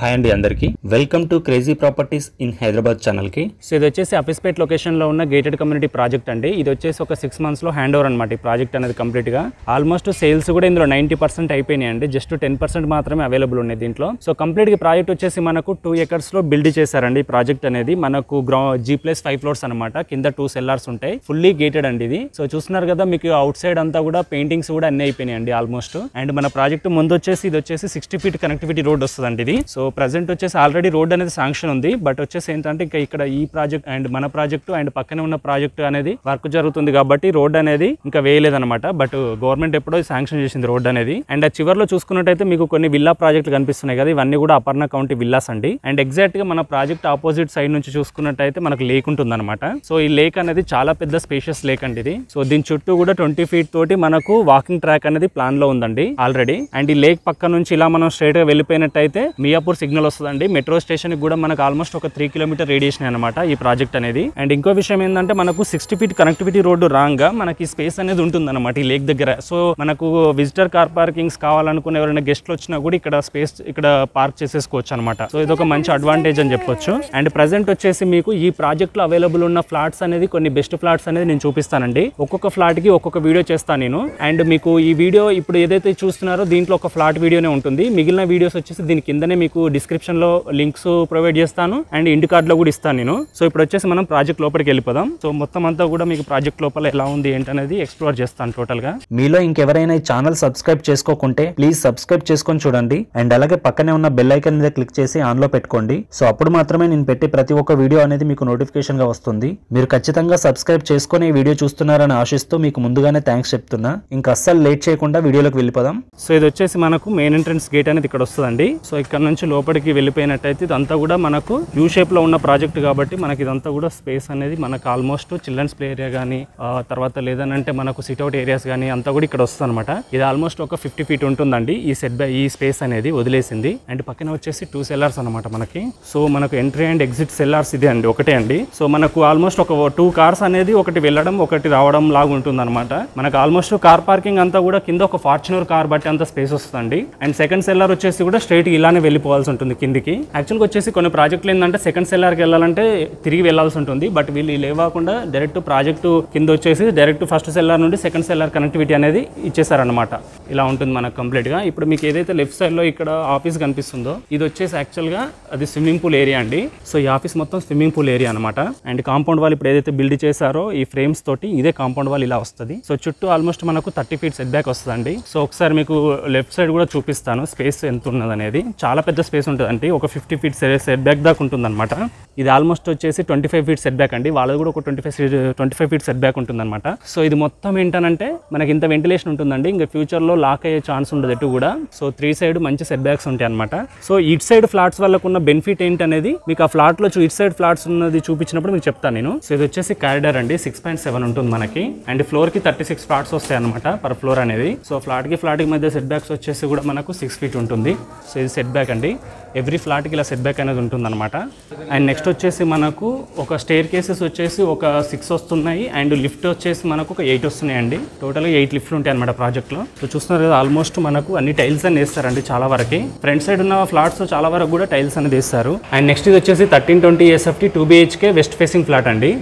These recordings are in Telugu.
హాయ్ అండి అందరికీ welcome to crazy properties in Hyderabad ఛానల్కి సో ఇది వచ్చేసి అఫిస్పేట్ లొకేషన్లో ఉన్న గేటెడ్ కమ్యూనిటీ ప్రాజెక్ట్ అండి ఇది వచ్చేసి ఒక సిక్స్ మంత్స్లో హ్యాండ్ ఓవర్ అనమాట ఈ ప్రాజెక్ట్ అనేది కంప్లీట్గా ఆల్మోస్ట్ సేల్స్ కూడా ఇందులో నైంటీ పర్సెంట్ అయిపోయినాయి అండి జస్ట్ టెన్ పర్సెంట్ మాత్రమే అవైలబుల్ ఉన్నాయి దీంట్లో సో కంప్లీట్గా ప్రాజెక్ట్ వచ్చేసి మనకు టూ ఎకర్స్లో బిల్డ్ చేశారండి ఈ ప్రాజెక్ట్ అనేది మనకు గ్రౌ జీ ప్లస్ ఫైవ్ ఫ్లోర్స్ అనమాట కింద టూ సెల్లార్స్ ఉంటాయి ఫుల్లీ గేటెడ్ అండి ఇది సో చూస్తున్నారు కదా మీకు అవుట్ సైడ్ అంతా కూడా పెయింటింగ్స్ కూడా అన్ని అయిపోయినాయి అండి ఆల్మోస్ట్ అండ్ మన ప్రాజెక్ట్ ముందు వచ్చేసి ఇది వచ్చేసి సిక్స్టీ ఫీట్ కనెక్టివిటీ రోడ్ వస్తుందండి ఇది సో ప్రజెంట్ వచ్చేసి ఆల్రెడీ రోడ్ అనేది శాంక్షన్ ఉంది బట్ వచ్చేసి ఏంటంటే ఇంకా ఇక్కడ ఈ ప్రాజెక్ట్ అండ్ మన ప్రాజెక్టు అండ్ పక్కనే ఉన్న ప్రాజెక్టు అనేది వర్క్ జరుగుతుంది కాబట్టి రోడ్ అనేది ఇంకా వేయలేదన్నమాట బట్ గవర్నమెంట్ ఎప్పుడో శాంక్షన్ చేసింది రోడ్ అనేది అండ్ ఆ చివరిలో చూసుకున్నట్టయితే మీకు కొన్ని విల్లా ప్రాజెక్టులు కనిపిస్తున్నాయి కదా ఇవన్నీ కూడా అపర్ణ కౌంటీ విల్లాస్ అండి అండ్ ఎగ్జాక్ట్ గా మన ప్రాజెక్ట్ ఆపోజిట్ సైడ్ నుంచి చూసుకున్నట్టయితే మనకు లేక్ ఉంటుంది అనమాట సో ఈ లేక్ అనేది చాలా పెద్ద స్పేషియస్ లేక్ అండి ఇది సో దీని చుట్టూ కూడా ట్వంటీ ఫీట్ తోటి మనకు వాకింగ్ ట్రాక్ అనేది ప్లాన్ లో ఉందండి ఆల్రెడీ అండ్ ఈ లేక్ పక్క నుంచి ఇలా మనం స్ట్రైట్ గా వెళ్ళిపోయినట్టయితే మియాపూర్ సిగ్నల్ వస్తుందండి మెట్రో స్టేషన్ కూడా మనకు ఆల్మోస్ట్ ఒక త్రీ కిలోమీటర్ రేడియేషన్ అనమాట ఈ ప్రాజెక్ట్ అనేది అండ్ ఇంకో విషయం ఏంటంటే మనకు సిక్స్టీ ఫీట్ కనెక్టివిటీ రోడ్డు రాంగ్ మనకి స్పేస్ అనేది ఉంటుంది అనమాట ఈ లేక్ దగ్గర సో మనకు విజిటర్ కార్ పార్కింగ్స్ కావాలనుకున్న ఎవరైనా గెస్ట్లు వచ్చినా కూడా ఇక్కడ స్పేస్ ఇక్కడ పార్క్ చేసేసుకోవచ్చు అనమాట సో ఇది ఒక మంచి అడ్వాంటేజ్ అని చెప్పొచ్చు అండ్ ప్రజెంట్ వచ్చేసి మీకు ఈ ప్రాజెక్ట్ లో అవైలబుల్ ఉన్న ఫ్లాట్స్ అనేది కొన్ని బెస్ట్ ఫ్లాట్స్ అనేది నేను చూపిస్తానండి ఒక్కొక్క ఫ్లాట్ కి ఒక్కొక్క వీడియో చేస్తాను నేను అండ్ మీకు ఈ వీడియో ఇప్పుడు ఏదైతే చూస్తున్నారో దీంట్లో ఒక ఫ్లాట్ వీడియోనే ఉంటుంది మిగిలిన వీడియోస్ వచ్చేసి దీని కిందనే మీకు డిస్క్రిప్షన్ లో లింక్స్ ప్రొవైడ్ చేస్తాను అండ్ ఇంటి కార్డ్ లో కూడా ఇస్తాను నేను సో ఇప్పుడు వచ్చేసి మనం ప్రాజెక్ట్ లోపలికి వెళ్ళిపోదాం సో మొత్తం అంతా కూడా మీకు ప్రాజెక్ట్ లోపల ఎలా ఉంది ఏంటనేది ఎక్స్ప్లోర్ చేస్తాను టోటల్ గా మీలో ఇంకెవరైనా ఈ ఛానల్ సబ్స్క్రైబ్ చేసుకోకుంటే ప్లీజ్ సబ్స్క్రైబ్ చేసుకొని చూడండి అండ్ అలాగే పక్కనే ఉన్న బెల్ ఐకన్ మీద క్లిక్ చేసి ఆన్ లో పెట్టుకోండి సో అప్పుడు మాత్రమే నేను పెట్టే ప్రతి ఒక్క వీడియో అనేది మీకు నోటిఫికేషన్ గా వస్తుంది మీరు ఖచ్చితంగా సబ్స్క్రైబ్ చేసుకొని ఈ వీడియో చూస్తున్నారని ఆశిస్తూ మీకు ముందుగానే థ్యాంక్స్ చెప్తున్నా ఇంకా అస్సలు లేట్ చేయకుండా వీడియోలోకి వెళ్ళిపోదాం సో ఇది వచ్చేసి మనకు మెయిన్ ఎంట్రన్స్ గేట్ అనేది ఇక్కడ వస్తుందండి సో ఇక్కడ నుంచి లోపలికి వెళ్ళిపోయినట్టయితే ఇదంతా కూడా మనకు యూ షేప్ లో ఉన్న ప్రాజెక్ట్ కాబట్టి మనకి ఇదంతా కూడా స్పేస్ అనేది మనకు ఆల్మోస్ట్ చిల్డ్రన్స్ ప్లే ఏరియా కానీ తర్వాత లేదనంటే మనకు సిట్అవుట్ ఏరియాస్ కానీ అంతా కూడా ఇక్కడ వస్తుంది అనమాట ఇది ఆల్మోస్ట్ ఒక ఫిఫ్టీ ఫీట్ ఉంటుందండి ఈ సెట్ బై ఈ స్పేస్ అనేది వదిలేసింది అండ్ పక్కన వచ్చేసి టూ సెల్లార్స్ అనమాట మనకి సో మనకు ఎంట్రీ అండ్ ఎగ్జిట్ సెల్లార్స్ ఇదే అండి ఒకటే అండి సో మనకు ఆల్మోస్ట్ ఒక టూ కార్స్ అనేది ఒకటి వెళ్ళడం ఒకటి రావడం లాగా ఉంటుంది అనమాట మనకు ఆల్మోస్ట్ కార్ పార్కింగ్ అంతా కూడా కింద ఒక ఫార్చునర్ కార్ బట్టి అంత స్పేస్ వస్తుందండి అండ్ సెకండ్ సెల్లార్ వచ్చేసి కూడా స్ట్రైట్ ఇలానే వెళ్ళిపోవాల్సి ఉంటుంది కిందికి యాక్చువల్గా వచ్చేసి కొన్ని ప్రాజెక్టులు ఏంటంటే సెకండ్ సెల్లార్కి వెళ్ళాలంటే తిరిగి వెళ్ళాల్సి ఉంటుంది బట్ వీళ్ళు లేవకుండా డైరెక్ట్ ప్రాజెక్టు కింద వచ్చేసి డైరెక్ట్ ఫస్ట్ సెల్లార్ నుండి సెకండ్ సెల్లార్ కనెక్టివిటీ అనేది ఇచ్చేసారనమాట ఇలా ఉంటుంది మనకు కంప్లీట్గా ఇప్పుడు మీకు ఏదైతే లెఫ్ట్ సైడ్లో ఇక్కడ ఆఫీస్ కనిపిస్తుందో ఇది వచ్చేసి యాక్చువల్గా అది స్విమ్మింగ్ పూల్ ఏరియా అండి సో ఈ ఆఫీస్ మొత్తం స్విమ్మింగ్ పూల్ ఏరియా అనమాట అండ్ కాంపౌండ్ వాల్ ఇప్పుడు ఏదైతే బిల్డ్ చేశారో ఈ ఫ్రేమ్స్ తోటి ఇదే కాంపౌండ్ వాల్ ఇలా వస్తుంది సో చుట్టూ ఆల్మోస్ట్ మనకు థర్టీ ఫీట్ సెట్ బ్యాక్ వస్తుందండి సో ఒకసారి మీకు లెఫ్ట్ సైడ్ కూడా చూపిస్తాను స్పేస్ ఎంత ఉన్నది అనేది చాలా పెద్ద స్పేస్ ఉంటుందండి ఒక ఫిఫ్టీ ఫీట్ సెట్ బ్యాక్ దాకా ఉంటుంది ఇది ఆల్మోస్ట్ వచ్చేసి twenty five feet set back అండి వాళ్ళది కూడా ఒక twenty five twenty five feet set back ఉంటుందన్నమాట సో ఇది మొత్తం ఏంటనంటే మనకి ఇంత వెంటిలేషన్ ఉంటుందండి ఇంకా ఫ్యూచర్లో లాక్ అయ్యే ఛాన్స్ ఉండదు ఎటు కూడా సో త్రీ సైడ్ మంచి సెట్ బ్యాక్స్ ఉంటాయి అనమాట సో ఇట్ సైడ్ ఫ్లాట్స్ వాళ్ళకు ఉన్న బెనిఫిట్ ఏంటనేది మీకు ఆ ఫ్లాట్లో చూ ఇట్ సైడ్ ఫ్లాట్స్ ఉన్నది చూపించినప్పుడు మీకు చెప్తాను నేను సో ఇది వచ్చేసి కారిడార్ అండి సిక్స్ పాయింట్ సెవెన్ ఉంటుంది మనకి అండ్ ఫ్లోర్ కి థర్టీ సిక్స్ ఫ్లాట్స్ వస్తాయి అనమాట పర్ ఫ్లోర్ అనేది సో ఫ్లాట్ కి ఫ్లాట్ కి మధ్య సెట్ బ్యాక్స్ వచ్చేసి కూడా మనకు సిక్స్ ఫీట్ ఉంటుంది సో ఇది సెట్ బ్యాక్ అండి ఎవ్రీ ఫ్లాట్కి ఇలా సెట్ బ్యాక్ అనేది ఉంటుంది అనమాట అండ్ నెక్స్ట్ వచ్చేసి మనకు ఒక స్టేర్ కేసెస్ వచ్చేసి ఒక సిక్స్ వస్తున్నాయి అండ్ లిఫ్ట్ వచ్చేసి మనకు ఒక ఎయిట్ వస్తున్నాయండి టోటల్గా ఎయిట్ లిఫ్ట్లు ఉంటాయి అనమాట ప్రాజెక్ట్లో సో చూస్తున్నారు కదా ఆల్మోస్ట్ మనకు అన్ని టైల్స్ అని వేస్తారండి చాలా వరకు ఫ్రంట్ సైడ్ ఉన్న ఫ్లాట్స్ చాలా వరకు కూడా టైల్స్ అనేది వేస్తారు అండ్ నెక్స్ట్ ఇది వచ్చేసి thirteen twenty SFT two BHK west facing flat అండి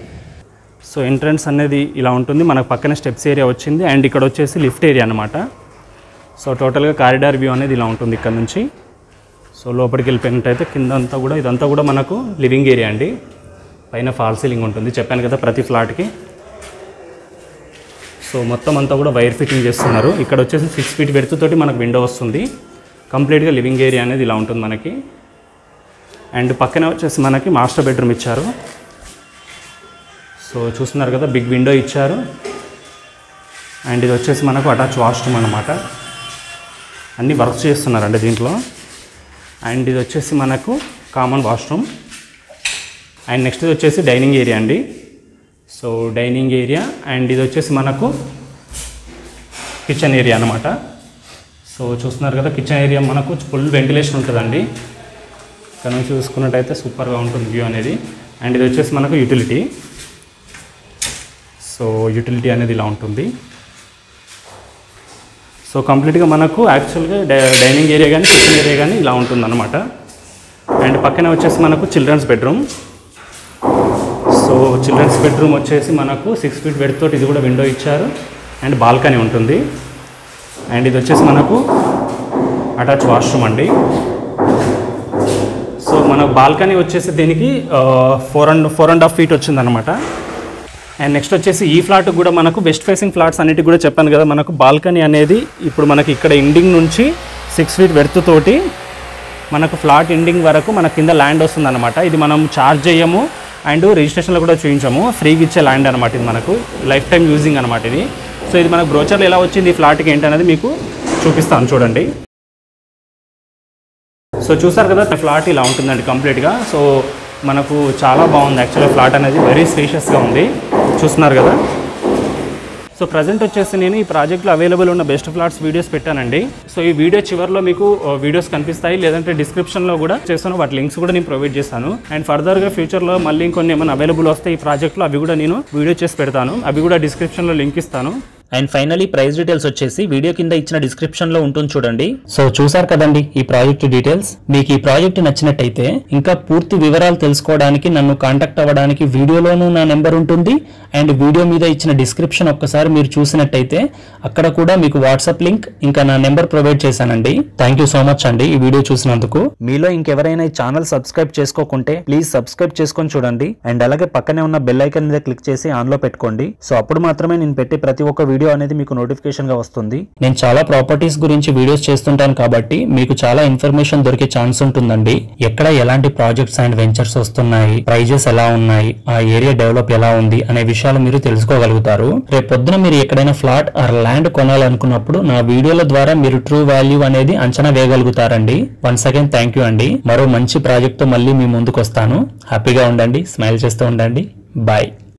సో ఎంట్రన్స్ అనేది ఇలా ఉంటుంది మనకు పక్కన స్టెప్స్ ఏరియా వచ్చింది అండ్ ఇక్కడ వచ్చేసి లిఫ్ట్ ఏరియా అనమాట సో టోటల్గా కారిడార్ వ్యూ అనేది ఇలా ఉంటుంది ఇక్కడ నుంచి సో లోపలికి వెళ్ళిపోయినట్టయితే కింద అంతా కూడా ఇదంతా కూడా మనకు లివింగ్ ఏరియా అండి పైన ఫాల్ సీలింగ్ ఉంటుంది చెప్పాను కదా ప్రతి ఫ్లాట్కి సో మొత్తం అంతా కూడా వైర్ ఫిట్టింగ్ చేస్తున్నారు ఇక్కడ వచ్చేసి సిక్స్ ఫీట్ బెడ్త్ తోటి మనకు విండో వస్తుంది కంప్లీట్గా లివింగ్ ఏరియా అనేది ఇలా ఉంటుంది మనకి అండ్ పక్కన వచ్చేసి మనకి మాస్టర్ బెడ్రూమ్ ఇచ్చారు సో చూస్తున్నారు కదా బిగ్ విండో ఇచ్చారు అండ్ ఇది వచ్చేసి మనకు అటాచ్ వాష్రూమ్ అనమాట అన్ని వర్క్స్ చేస్తున్నారండి దీంట్లో అండ్ ఇది వచ్చేసి మనకు కామన్ వాష్రూమ్ అండ్ నెక్స్ట్ ఇది వచ్చేసి డైనింగ్ ఏరియా అండి సో డైనింగ్ ఏరియా అండ్ ఇది వచ్చేసి మనకు కిచెన్ ఏరియా అనమాట సో చూస్తున్నారు కదా కిచెన్ ఏరియా మనకు ఫుల్ వెంటిలేషన్ ఉంటుందండి ఇక్కడ నుంచి చూసుకున్నట్టయితే సూపర్గా ఉంటుంది వ్యూ అనేది అండ్ ఇది వచ్చేసి మనకు యూటిలిటీ సో యూటిలిటీ అనేది ఇలా ఉంటుంది సో కంప్లీట్గా మనకు యాక్చువల్గా డై డైనింగ్ ఏరియా కానీ కిచెన్ ఏరియా కానీ ఇలా ఉంటుందన్నమాట అండ్ పక్కనే వచ్చేసి మనకు children's bedroom so children's bedroom వచ్చేసి మనకు సిక్స్ ఫీట్ బెడ్ తోటి ఇది కూడా విండో ఇచ్చారు అండ్ బాల్కనీ ఉంటుంది అండ్ ఇది వచ్చేసి మనకు అటాచ్ వాష్రూమ్ అండి సో మన బాల్కనీ వచ్చేసి దీనికి four and four and half feet వచ్చిందనమాట అండ్ నెక్స్ట్ వచ్చేసి ఈ ఫ్లాట్ కూడా మనకు వెస్ట్ ఫేసింగ్ ఫ్లాట్స్ అన్నిటి కూడా చెప్పాను కదా మనకు బాల్కనీ అనేది ఇప్పుడు మనకి ఇక్కడ ఎండింగ్ నుంచి సిక్స్ ఫీట్ వెర్త్ తోటి మనకు ఫ్లాట్ ఎండింగ్ వరకు మన కింద ల్యాండ్ వస్తుందన్నమాట ఇది మనం చార్జ్ చేయము అండ్ రిజిస్ట్రేషన్లో కూడా చూపించాము ఫ్రీగా ఇచ్చే ల్యాండ్ అనమాట ఇది మనకు లైఫ్ టైం యూజింగ్ అనమాట ఇది సో ఇది మనకు బ్రోచర్లో ఎలా వచ్చింది ఈ ఫ్లాట్కి ఏంటనేది మీకు చూపిస్తాను చూడండి సో చూసారు కదా ఫ్లాట్ ఇలా ఉంటుందండి కంప్లీట్గా సో మనకు చాలా బాగుంది యాక్చువల్గా ఫ్లాట్ అనేది వెరీ స్పేషియస్గా ఉంది చూస్తున్నారు కదా సో ప్రజెంట్ వచ్చేసి నేను ఈ ప్రాజెక్ట్లో అవైలబుల్ ఉన్న బెస్ట్ ఫ్లాట్స్ వీడియోస్ పెట్టానండి సో ఈ వీడియో చివరిలో మీకు వీడియోస్ కనిపిస్తాయి లేదంటే డిస్క్రిప్షన్లో కూడా చేస్తాను వాటి లింక్స్ కూడా నేను ప్రొవైడ్ చేస్తాను అండ్ ఫర్దర్గా ఫ్యూచర్లో మళ్ళీ ఇంకొన్ని ఏమైనా అవైలబుల్ వస్తే ఈ ప్రాజెక్ట్లో అవి కూడా నేను వీడియో చేసి పెడతాను అవి కూడా డిస్క్రిప్షన్లో లింక్ ఇస్తాను అండ్ ఫైనలీ ప్రైస్ డీటెయిల్స్ వచ్చేసి వీడియో కింద ఇచ్చిన డిస్క్రిప్షన్ లో ఉంటుంది చూడండి సో చూసారు కదండి ఈ ప్రాజెక్ట్ డీటెయిల్స్ మీకు ఈ ప్రాజెక్ట్ నచ్చినట్టయితే ఇంకా పూర్తి వివరాలు తెలుసుకోవడానికి నన్ను కాంటాక్ట్ అవ్వడానికి వీడియోలోనూ నా నెంబర్ ఉంటుంది అండ్ వీడియో మీద ఇచ్చిన డిస్క్రిప్షన్ ఒక్కసారి మీరు చూసినట్టయితే అక్కడ కూడా మీకు వాట్సాప్ లింక్ ఇంకా నా నెంబర్ ప్రొవైడ్ చేశానండి థ్యాంక్ యూ సో మచ్ అండి ఈ వీడియో చూసినందుకు మీలో ఇంకెవరైనా ఈ ఛానల్ సబ్స్క్రైబ్ చేసుకోకుంటే ప్లీజ్ సబ్స్క్రైబ్ చేసుకొని చూడండి అండ్ అలాగే పక్కనే ఉన్న బెల్ ఐకన్ మీద క్లిక్ చేసి ఆన్ లో పెట్టుకోండి సో అప్పుడు మాత్రమే నేను పెట్టే ప్రతి ఒక్క వీడియో అనేది మీకు నోటిఫికేషన్ గా వస్తుంది నేను చాలా ప్రాపర్టీస్ గురించి వీడియోస్ చేస్తుంటాను కాబట్టి మీకు చాలా ఇన్ఫర్మేషన్ దొరికే ఛాన్స్ ఉంటుందండి ఎక్కడ ఎలాంటి ప్రాజెక్ట్స్ అండ్ వెంచర్స్ వస్తున్నాయి ప్రైజెస్ ఎలా ఉన్నాయి ఆ ఏరియా డెవలప్ ఎలా ఉంది అనే విషయాలు మీరు తెలుసుకోగలుగుతారు రేపు పొద్దున మీరు ఎక్కడైనా ఫ్లాట్ ఆర్ ల్యాండ్ కొనాలనుకున్నప్పుడు నా వీడియోల ద్వారా మీరు ట్రూ వాల్యూ అనేది అంచనా వేయగలుగుతారండి వన్స్ అగైన్ థ్యాంక్ యూ అండి మరో మంచి ప్రాజెక్ట్ తో మళ్ళీ మీ ముందుకు వస్తాను హ్యాపీగా ఉండండి స్మైల్ చేస్తూ ఉండండి బాయ్